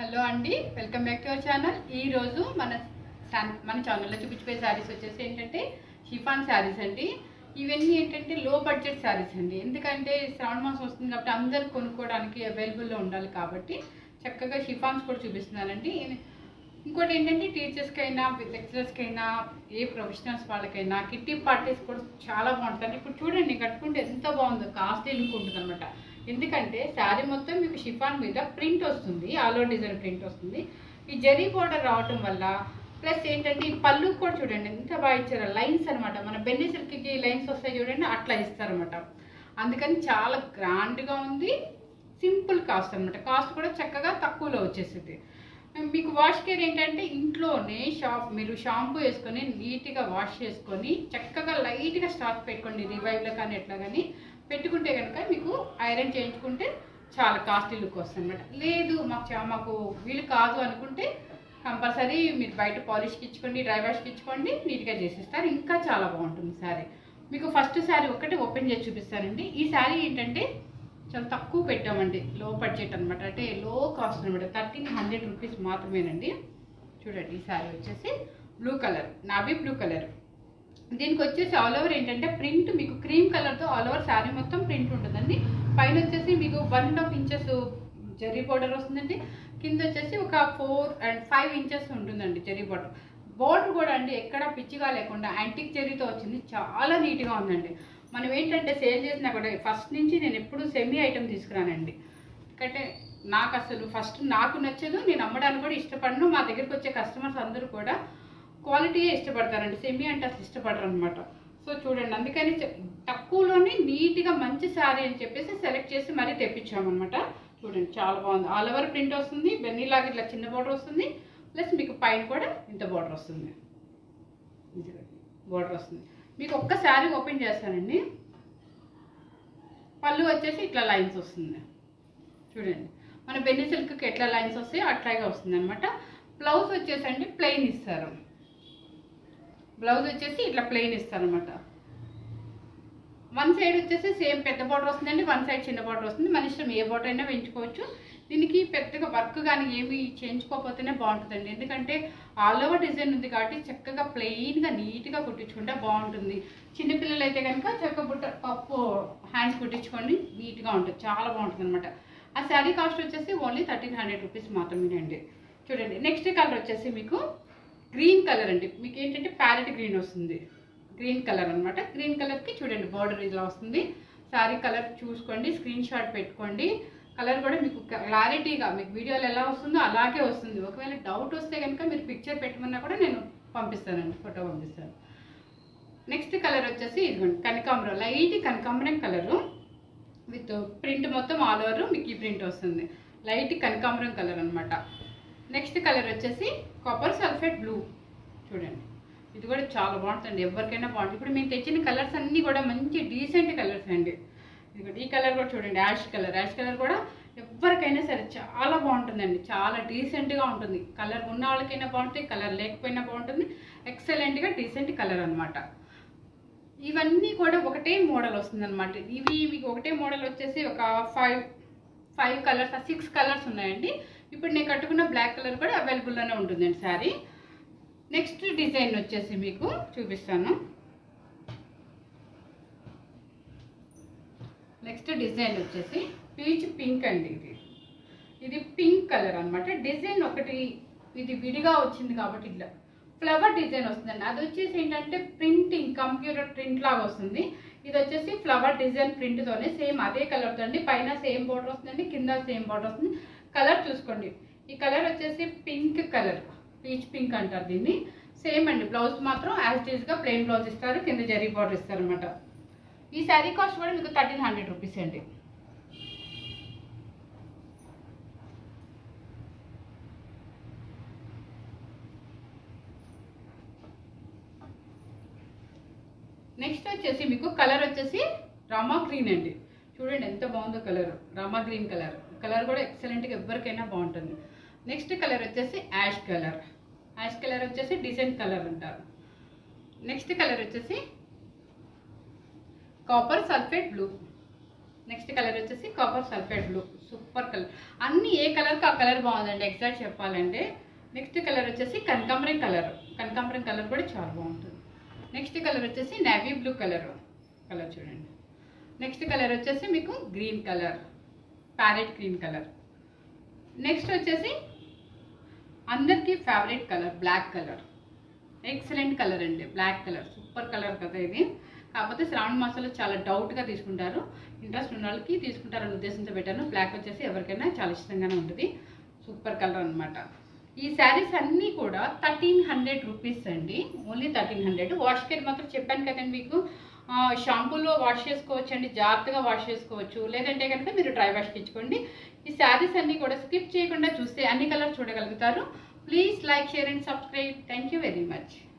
hello అండి welcome back to our channel ఈ రోజు మన ఛాన్- మన ఛానల్లో చూపించిపోయే శారీస్ వచ్చేసి ఏంటంటే షిఫాన్ శారీస్ అండి ఇవన్నీ ఏంటంటే లో బడ్జెట్ శారీస్ అండి ఎందుకంటే శ్రావణ మాసం వస్తుంది కాబట్టి అందరు కొనుక్కోవడానికి అవైలబుల్లో ఉండాలి కాబట్టి చక్కగా షిఫాన్స్ కూడా చూపిస్తున్నానండి ఇంకోటి ఏంటంటే టీచర్స్కి అయినా లెక్చరర్స్కి అయినా ఏ ప్రొఫెషనల్స్ వాళ్ళకైనా కిట్టి పార్టీస్ కూడా చాలా బాగుంటుంది ఇప్పుడు చూడండి కట్టుకుంటే ఎంత బాగుందో కాస్ట్లీ లుక్ ఉంటుంది అనమాట ఎందుకంటే శారీ మొత్తం మీకు షిఫాన్ మీద ప్రింట్ వస్తుంది ఆల్ ఓవర్ డిజైన్ ప్రింట్ వస్తుంది ఈ జరీ బోర్డర్ రావటం వల్ల ప్లస్ ఏంటంటే ఈ పళ్ళు కూడా చూడండి ఎంత బాగా ఇచ్చారు లైన్స్ అనమాట మన బెన్ని సిల్క్కి లైన్స్ వస్తాయి చూడండి అట్లా ఇస్తారనమాట అందుకని చాలా గ్రాండ్గా ఉంది సింపుల్ కాస్ట్ అనమాట కాస్ట్ కూడా చక్కగా తక్కువలో వచ్చేసింది మీకు వాష్ కేర్ ఏంటంటే ఇంట్లోనే షాప్ మీరు షాంపూ వేసుకొని నీట్గా వాష్ చేసుకొని చక్కగా లైట్గా స్టాక్ పెట్టుకోండి రివైవ్లో కానీ ఎట్లా కానీ పెట్టుకుంటే కనుక మీకు ఐరన్ చేయించుకుంటే చాలా కాస్ట్లీ లుక్ వస్తుంది అనమాట లేదు మాకు చా- మాకు వీలు కాదు అనుకుంటే కంపల్సరీ మీరు బయట పాలిష్కి ఇచ్చుకోండి డ్రై వాష్కి ఇచ్చుకోండి నీట్గా చేసిస్తారు ఇంకా చాలా బాగుంటుంది శారీ మీకు ఫస్ట్ శారీ ఒకటి ఓపెన్ చేసి చూపిస్తానండి ఈ శారీ ఏంటంటే చాలా తక్కువ పెట్టామండి లో బడ్జెట్ అనమాట అంటే లో కాస్ట్ అనమాట థర్టీన్ హండ్రెడ్ రూపీస్ మాత్రమేనండి చూడండి ఈ శారీ వచ్చేసి blue colour navy blue colour దీనికి వచ్చేసి ఆల్ ఓవర్ ఏంటంటే ప్రింట్ మీకు క్రీమ్ కలర్తో ఆల్ ఓవర్ శారీ మొత్తం ప్రింట్ ఉంటుందండి పైన వచ్చేసి మీకు one and half inches zari border వస్తుందండి కింద వచ్చేసి ఒక ఫోర్ అండ్ ఫైవ్ ఇంచెస్ ఉంటుందండి జెరీ బార్డర్ బార్డర్ కూడా అండి ఎక్కడ పిచ్చిగా లేకుండా యాంటిక్ జెరీతో వచ్చింది చాలా నీట్గా ఉందండి మనం ఏంటంటే సేల్ చేసినా కూడా ఫస్ట్ నుంచి నేను ఎప్పుడు సెమీ ఐటమ్ తీసుకురానండి ఎందుకంటే నాకు అసలు ఫస్ట్ నాకు నచ్చదు నేను అమ్మడానికి కూడా ఇష్టపడను మా దగ్గరికి వచ్చే కస్టమర్స్ అందరూ కూడా క్వాలిటీయే ఇష్టపడతారండి సెమీ అంటే అసలు ఇష్టపడరు అనమాట సో చూడండి అందుకని చె- తక్కువలోనే నీట్గా మంచి శారీ అని చెప్పేసి సెలెక్ట్ చేసి మరీ తెప్పించామన్నమాట చూడండి చాలా బాగుంది ఆల్ ఓవర్ ప్రింట్ వస్తుంది బెన్నీలాగా ఇట్లా చిన్న బార్డర్ వస్తుంది ప్లస్ మీకు పైన కూడా ఇంత బార్డర్ వస్తుంది బార్డర్ వస్తుంది మీకు ఒక్క శారీ ఓపెన్ చేస్తానండి పళ్ళు వచ్చేసి ఇట్లా లైన్స్ వస్తుంది చూడండి మన బెన్ని సిల్క్కి ఎట్లా లైన్స్ వస్తాయో అట్లాగే వస్తుంది అనమాట బ్లౌజ్ వచ్చేసండి ప్లెయిన్ ఇస్తారు బ్లౌజ్ వచ్చేసి ఇట్లా ప్లెయిన్ ఇస్తారు అనమాట వన్ సైడ్ వచ్చేసి సేమ్ పెద్ద బార్డర్ వస్తుందండి వన్ సైడ్ చిన్న బార్డర్ వస్తుంది మన ఇష్టం ఏ బార్డర్ అయినా పెంచుకోవచ్చు దీనికి పెద్దగా వర్క్ కానీ ఏమి చేయించుకోకపోతేనే బాగుంటుందండి ఎందుకంటే ఆల్ ఓవర్ డిజైన్ ఉంది కాబట్టి చక్కగా ప్లెయిన్గా నీట్గా కుట్టించుకుంటే బాగుంటుంది చిన్నపిల్లలు అయితే కనుక చక్క బుట్ట పప్పు హ్యాండ్స్ కుట్టించుకోండి నీట్గా ఉంటుంది చాలా బాగుంటుంది అనమాట ఆ శారీ కాస్ట్ వచ్చేసి ఓన్లీ థర్టీన్ హండ్రెడ్ రూపీస్ మాత్రమేనండి చూడండి నెక్స్ట్ కలర్ వచ్చేసి మీకు గ్రీన్ కలర్ అండి మీకు ఏంటంటే ప్యారెట్ గ్రీన్ వస్తుంది గ్రీన్ కలర్ అనమాట గ్రీన్ కలర్కి చూడండి బార్డర్ ఇలా వస్తుంది శారీ కలర్ చూసుకోండి స్క్రీన్ షాట్ పెట్టుకోండి కలర్ కూడా మీకు క్లారిటీగా మీకు వీడియోలో ఎలా వస్తుందో అలాగే వస్తుంది ఒకవేళ డౌట్ వస్తే కనుక మీరు పిక్చర్ పెట్టమన్నా కూడా నేను పంపిస్తానండి ఫోటో పంపిస్తాను నెక్స్ట్ కలర్ వచ్చేసి ఇదిగోండి కనకాంబరం లైట్ కనకాంబరం కలరు విత్ ప్రింట్ మొత్తం ఆల్ ఓవర్ మీకు ఈ ప్రింట్ వస్తుంది లైట్ కనకాంబరం కలర్ అనమాట నెక్స్ట్ కలర్ వచ్చేసి కాపర్ సల్ఫేట్ బ్లూ చూడండి ఇది కూడా చాలా బాగుంటుంది ఎవరికైనా బాగుంటుంది ఇప్పుడు మేము తెచ్చిన కలర్స్ అన్నీ కూడా మంచి డీసెంట్ కలర్స్ అండి ఇది కూడా ఈ కలర్ కూడా చూడండి యాష్ కలర్ యాష్ కలర్ కూడా ఎవరికైనా సరే చాలా బాగుంటుందండి చాలా డీసెంట్గా ఉంటుంది కలర్ ఉన్న వాళ్ళకైనా బాగుంటుంది కలర్ లేకపోయినా బాగుంటుంది ఎక్సలెంట్గా డీసెంట్ కలర్ అనమాట ఇవన్నీ కూడా ఒకటే మోడల్ వస్తుంది అనమాట ఇవి మీకు ఒకటే మోడల్ వచ్చేసి ఒక five five colours six colours ఉన్నాయండి ఇప్పుడు నేను కట్టుకున్న బ్లాక్ కలర్ కూడా అవైలబుల్లోనే ఉంటుందండి శారీ నెక్స్ట్ డిజైన్ వచ్చేసి మీకు చూపిస్తాను నెక్స్ట్ డిజైన్ వచ్చేసి పీచ్ పింక్ అండి ఇది ఇది పింక్ కలర్ అన్నమాట డిజైన్ ఒకటి ఇది విడిగా వచ్చింది కాబట్టి ఇట్లా ఫ్లవర్ డిజైన్ వస్తుందండి అది వచ్చేసి ఏంటంటే ప్రింటింగ్ కంప్యూటర్ ప్రింట్ లాగా వస్తుంది ఇది వచ్చేసి ఫ్లవర్ డిజైన్ ప్రింట్తోనే సేమ్ అదే కలర్తో అండి పైన సేమ్ బార్డర్ వస్తుందండి కింద సేమ్ బార్డర్ వస్తుంది కలర్ చూసుకోండి ఈ కలర్ వచ్చేసి పింక్ కలర్ పీచ్ పింక్ అంటారు దీన్ని సేమ్ అండి బ్లౌజ్ మాత్రం యాజ్ గా ప్లెయిన్ బ్లౌజ్ ఇస్తారు కింద జరీ బార్డర్ ఇస్తారు అనమాట ఈ శారీ కాస్ట్ కూడా మీకు థర్టీన్ హండ్రెడ్ రూపీస్ అండి నెక్స్ట్ వచ్చేసి మీకు కలర్ వచ్చేసి రామా గ్రీన్ అండి చూడండి ఎంత బాగుందో colour Rama green colour colour కూడా ఎక్సలెంట్గా ఎవరికైనా బాగుంటుంది నెక్స్ట్ కలర్ వచ్చేసి యాష్ కలర్ యాష్ కలర్ వచ్చేసి డిజైన్ కలర్ అంటారు నెక్స్ట్ కలర్ వచ్చేసి copper sulphate blue next colour వచ్చేసి copper sulphate blue super colour అన్ని ఏ కలర్కి ఆ కలర్ బాగుందండి ఎగ్జాక్ట్ చెప్పాలంటే నెక్స్ట్ కలర్ వచ్చేసి కనకాంబరం కలర్ కనకాంబరం కలర్ కూడా చాలా బాగుంటుంది నెక్స్ట్ కలర్ వచ్చేసి నేవీ బ్లూ కలర్ కలర్ చూడండి నెక్స్ట్ కలర్ వచ్చేసి మీకు green colour parrot green colour next వచ్చేసి అందరికీ favourite colour black colour excellent colour అండి బ్లాక్ కలర్ సూపర్ కలర్ కదా ఇది కాకపోతే శ్రావణ మాసంలో చాలా డౌట్గా తీసుకుంటారు ఇంట్రెస్ట్ ఉన్న వాళ్ళకి తీసుకుంటారన్న ఉద్దేశంతో పెట్టాను బ్లాక్ వచ్చేసి ఎవరికైనా చాలా ఇష్టంగానే ఉంటుంది సూపర్ కలర్ అన్నమాట ఈ శారీస్ అన్నీ కూడా థర్టీన్ హండ్రెడ్ రూపీస్ అండి only thirteen hundred wash care మాత్రం చెప్పాను కదండి మీకు ఆ, షాంపూలో వాష్ చేసుకోవచ్చు అండి జాగ్రత్తగా వాష్ చేసుకోవచ్చు లేదంటే కనుక మీరు డ్రై వాష్ తెచ్చుకోండి ఈ శారీస్ అన్నీ కూడా స్కిప్ చేయకుండా చూస్తే అన్ని కలర్ చూడగలుగుతారు please like share and subscribe thank you very much